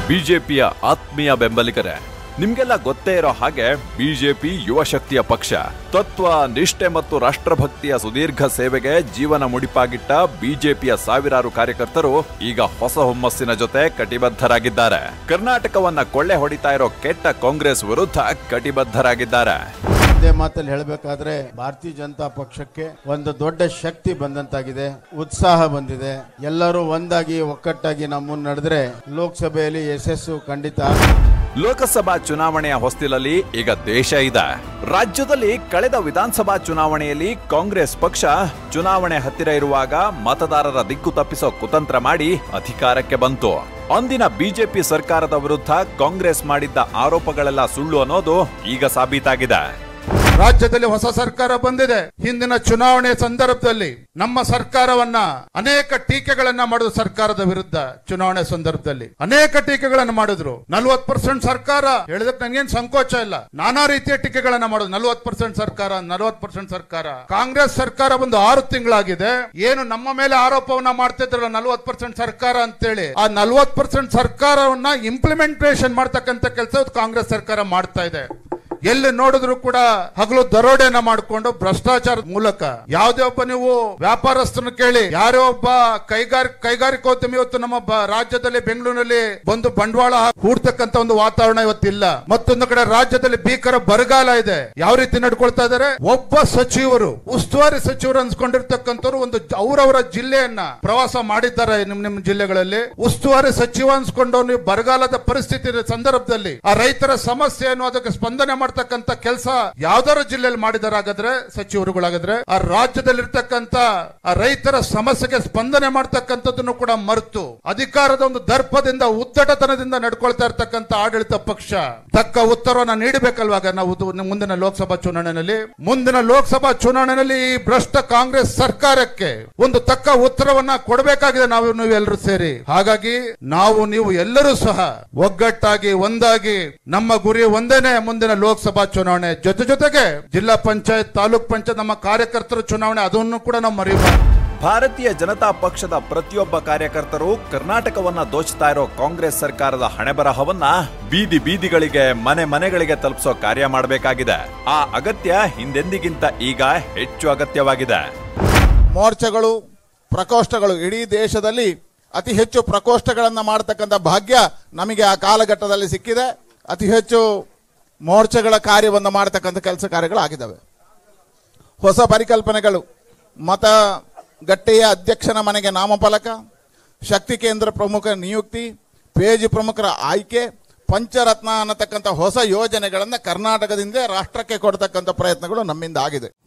ಬಿಜೆಪಿಯ ಆತ್ಮೀಯ ಬೆಂಬಲಿಗರೇ ನಿಮ್ಗೆಲ್ಲ ಗೊತ್ತೇ ಇರೋ ಹಾಗೆ ಬಿಜೆಪಿ ಯುವ ಶಕ್ತಿಯ ಪಕ್ಷ ತತ್ವ ನಿಷ್ಠೆ ಮತ್ತು ರಾಷ್ಟ್ರಭಕ್ತಿಯ ಸುದೀರ್ಘ ಸೇವೆಗೆ ಜೀವನ ಮುಡಿಪಾಗಿಟ್ಟ ಬಿಜೆಪಿಯ ಸಾವಿರಾರು ಕಾರ್ಯಕರ್ತರು ಈಗ ಹೊಸ ಹುಮ್ಮಸ್ಸಿನ ಜೊತೆ ಕಟಿಬದ್ಧರಾಗಿದ್ದಾರೆ ಕರ್ನಾಟಕವನ್ನ ಕೊಳ್ಳೆ ಹೊಡಿತಾ ಇರೋ ಕೆಟ್ಟ ಕಾಂಗ್ರೆಸ್ ವಿರುದ್ಧ ಕಟಿಬದ್ಧರಾಗಿದ್ದಾರೆ ಒಂದೇ ಮಾತಲ್ಲಿ ಹೇಳಬೇಕಾದ್ರೆ ಭಾರತೀಯ ಜನತಾ ಪಕ್ಷಕ್ಕೆ ಒಂದು ದೊಡ್ಡ ಶಕ್ತಿ ಬಂದಂತಾಗಿದೆ ಉತ್ಸಾಹ ಬಂದಿದೆ ಎಲ್ಲರೂ ಒಂದಾಗಿ ಒಕ್ಕಟ್ಟಾಗಿ ನಾವು ಮುನ್ ನಡೆದ್ರೆ ಲೋಕಸಭೆಯಲ್ಲಿ ಯಶಸ್ಸು ಖಂಡಿತ ಲೋಕಸಭಾ ಚುನಾವಣೆಯ ಹೊಸ್ತಿಲಲ್ಲಿ ಈಗ ದೇಶ ಇದೆ ರಾಜ್ಯದಲ್ಲಿ ಕಳೆದ ವಿಧಾನಸಭಾ ಚುನಾವಣೆಯಲ್ಲಿ ಕಾಂಗ್ರೆಸ್ ಪಕ್ಷ ಚುನಾವಣೆ ಹತ್ತಿರ ಇರುವಾಗ ಮತದಾರರ ದಿಕ್ಕು ತಪ್ಪಿಸೋ ಕುತಂತ್ರ ಮಾಡಿ ಅಧಿಕಾರಕ್ಕೆ ಬಂತು ಅಂದಿನ ಬಿಜೆಪಿ ಸರ್ಕಾರದ ವಿರುದ್ಧ ಕಾಂಗ್ರೆಸ್ ಮಾಡಿದ್ದ ಆರೋಪಗಳೆಲ್ಲ ಸುಳ್ಳು ಅನ್ನೋದು ಈಗ ಸಾಬೀತಾಗಿದೆ ರಾಜ್ಯದಲ್ಲಿ ಹೊಸ ಸರ್ಕಾರ ಬಂದಿದೆ ಹಿಂದಿನ ಚುನಾವಣೆ ಸಂದರ್ಭದಲ್ಲಿ ನಮ್ಮ ಸರ್ಕಾರವನ್ನ ಅನೇಕ ಟೀಕೆಗಳನ್ನ ಮಾಡಿದ್ರು ಸರ್ಕಾರದ ವಿರುದ್ಧ ಚುನಾವಣೆ ಸಂದರ್ಭದಲ್ಲಿ ಅನೇಕ ಟೀಕೆಗಳನ್ನ ಮಾಡಿದ್ರು ನಲ್ವತ್ ಪರ್ಸೆಂಟ್ ಸರ್ಕಾರ ಹೇಳಿದಕ್ಕೆ ನನಗೇನ್ ಸಂಕೋಚ ಇಲ್ಲ ನಾನಾ ರೀತಿಯ ಟೀಕೆಗಳನ್ನ ಮಾಡೋದು ನಲ್ವತ್ ಪರ್ಸೆಂಟ್ ಸರ್ಕಾರ ನಲ್ವತ್ ಪರ್ಸೆಂಟ್ ಸರ್ಕಾರ ಕಾಂಗ್ರೆಸ್ ಸರ್ಕಾರ ಒಂದು ಆರು ತಿಂಗಳಾಗಿದೆ ಏನು ನಮ್ಮ ಮೇಲೆ ಆರೋಪವನ್ನ ಮಾಡ್ತಿದ್ರಲ್ಲ ನಲ್ವತ್ ಪರ್ಸೆಂಟ್ ಸರ್ಕಾರ ಅಂತೇಳಿ ಆ ನಲ್ವತ್ ಪರ್ಸೆಂಟ್ ಸರ್ಕಾರವನ್ನ ಇಂಪ್ಲಿಮೆಂಟೇಷನ್ ಮಾಡ್ತಕ್ಕಂಥ ಕೆಲಸ ಕಾಂಗ್ರೆಸ್ ಸರ್ಕಾರ ಮಾಡ್ತಾ ಇದೆ ಎಲ್ಲಿ ನೋಡಿದ್ರು ಕೂಡ ಹಗಲು ದರೋಡೆಯನ್ನ ಮಾಡಿಕೊಂಡು ಭ್ರಷ್ಟಾಚಾರದ ಮೂಲಕ ಯಾವುದೇ ಒಬ್ಬ ನೀವು ವ್ಯಾಪಾರಸ್ಥನ ಕೇಳಿ ಯಾರೇ ಒಬ್ಬ ಕೈಗಾರಿಕ ಕೈಗಾರಿಕೋದ್ಯಮಿ ಇವತ್ತು ನಮ್ಮ ಬ- ರಾಜ್ಯದಲ್ಲಿ ಬೆಂಗಳೂರಿನಲ್ಲಿ ಬಂದು ಬಂಡವಾಳ ಹಾಕಿ ಹೂಡ್ತಕ್ಕಂತ ಒಂದು ವಾತಾವರಣ ಇವತ್ತಿಲ್ಲ ಮತ್ತೊಂದು ಕಡೆ ರಾಜ್ಯದಲ್ಲಿ ಭೀಕರ ಬರಗಾಲ ಇದೆ ಯಾವ ರೀತಿ ನಡ್ಕೊಳ್ತಾ ಇದಾರೆ ಒಬ್ಬ ಸಚಿವರು ಉಸ್ತುವಾರಿ ಸಚಿವರು ಅನ್ಸ್ಕೊಂಡಿರ್ತಕ್ಕಂಥವ್ರು ಒಂದು ಜ- ಅವರವರ ಜಿಲ್ಲೆಯನ್ನ ಪ್ರವಾಸ ಮಾಡಿದ್ದಾರೆ ನಿಮ್ ನಿಮ್ ಜಿಲ್ಲೆಗಳಲ್ಲಿ ಉಸ್ತುವಾರಿ ಸಚಿವ ಅನ್ಸ್ಕೊಂಡು ನೀವು ಬರಗಾಲದ ಪರಿಸ್ಥಿತಿ ಇರೋ ಸಂದರ್ಭದಲ್ಲಿ ಆ ರೈತರ ಸಮಸ್ಯೆಯನ್ನು ಅದಕ್ಕೆ ಸ್ಪಂದನೆ ಮಾಡ್ತಕ್ಕಂತ ಕೆಲಸ ಯಾವ್ದಾರ ಜಿಲ್ಲೆಯಲ್ಲಿ ಮಾಡಿದಾರೆ ಹಾಗಾದ್ರೆ ಸಚಿವರುಗಳಾಗಾದ್ರೆ ಆ ರಾಜ್ಯದಲ್ಲಿರ್ತಕ್ಕಂತ ಆ ರೈತರ ಸಮಸ್ಯೆಗೆ ಸ್ಪಂದನೆ ಮಾಡ್ತಕ್ಕಂಥದ್ದನ್ನು ಕೂಡ ಮರೆತು ಅಧಿಕಾರದ ಒಂದು ದರ್ಪದಿಂದ ಉದ್ದಟತನದಿಂದ ನಡ್ಕೊಳ್ತಾ ಇರ್ತಕ್ಕಂಥ ಆಡಳಿತ ಪಕ್ಷ ತಕ್ಕ ಉತ್ತರವನ್ನ ನೀಡಬೇಕಲ್ವಾಗ ನಾವು ಇದು ಮುಂದಿನ ಲೋಕಸಭಾ ಚುನಾವಣೆಯಲ್ಲಿ ಮುಂದಿನ ಲೋಕಸಭಾ ಚುನಾವಣೆಯಲ್ಲಿ ಈ ಭ್ರಷ್ಟ ಕಾಂಗ್ರೆಸ್ ಸರ್ಕಾರಕ್ಕೆ ಒಂದು ತಕ್ಕ ಉತ್ತರವನ್ನ ಕೊಡಬೇಕಾಗಿದೆ ನಾವು ನೀವೆಲ್ಲರೂ ಸೇರಿ ಹಾಗಾಗಿ ನಾವು ನೀವು ಎಲ್ಲರೂ ಸಹ ಒಗ್ಗಟ್ಟಾಗಿ ಒಂದಾಗಿ ನಮ್ಮ ಗುರಿ ಒಂದೇನೆ ಮುಂದಿನ ಲೋಕಸಭಾ ಚುನಾವಣೆ ಜೊತೆ ಜೊತೆಗೆ ಜಿಲ್ಲಾ ಪಂಚಾಯತ್ ತಾಲೂಕ್ ಪಂಚಾಯತ್ ನಮ್ಮ ಕಾರ್ಯಕರ್ತರ ಚುನಾವಣೆ ಅದನ್ನು ಕೂಡ ನಾವು ಮರೆಯಬಾರದು ಭಾರತೀಯ ಜನತಾ ಪಕ್ಷದ ಪ್ರತಿಯೊಬ್ಬ ಕಾರ್ಯಕರ್ತರು ಕರ್ನಾಟಕವನ್ನ ದೋಚ್ತಾ ಇರೋ ಕಾಂಗ್ರೆಸ್ ಸರ್ಕಾರದ ಹಣೆಬರಹವನ್ನ ಬೀದಿ ಬೀದಿಗಳಿಗೆ ಮನೆ ಮನೆಗಳಿಗೆ ತಲುಪಿಸೋ ಕಾರ್ಯ ಮಾಡಬೇಕಾಗಿದೆ ಆ ಅಗತ್ಯ ಹಿಂದೆಂದಿಗಿಂತ ಈಗ ಹೆಚ್ಚು ಅಗತ್ಯವಾಗಿದೆ ಮೋರ್ಚಾಗಳು ಪ್ರಕೋಷ್ಠಗಳು ಇಡೀ ದೇಶದಲ್ಲಿ ಅತಿ ಹೆಚ್ಚು ಪ್ರಕೋಷ್ಠಗಳನ್ನು ಮಾಡತಕ್ಕಂಥ ಭಾಗ್ಯ ನಮಗೆ ಆ ಕಾಲಘಟ್ಟದಲ್ಲಿ ಸಿಕ್ಕಿದೆ ಅತಿ ಹೆಚ್ಚು ಮೋರ್ಚಾಗಳ ಕಾರ್ಯವನ್ನು ಮಾಡತಕ್ಕಂಥ ಕೆಲಸ ಕಾರ್ಯಗಳಾಗಿದ್ದಾವೆ ಹೊಸ ಪರಿಕಲ್ಪನೆಗಳು ಮತ ಗಟ್ಟೆಯ ಅಧ್ಯಕ್ಷನ ಮನೆಗೆ ನಾಮಫಲಕ ಶಕ್ತಿ ಕೇಂದ್ರ ಪ್ರಮುಖ ನಿಯುಕ್ತಿ ಪೇಜ್ ಪ್ರಮುಖರ ಆಯ್ಕೆ ಪಂಚರತ್ನ ಅನ್ನತಕ್ಕಂಥ ಹೊಸ ಯೋಜನೆಗಳನ್ನು ಕರ್ನಾಟಕದಿಂದ ರಾಷ್ಟ್ರಕ್ಕೆ ಕೊಡ್ತಕ್ಕಂಥ ಪ್ರಯತ್ನಗಳು ನಮ್ಮಿಂದ ಆಗಿದೆ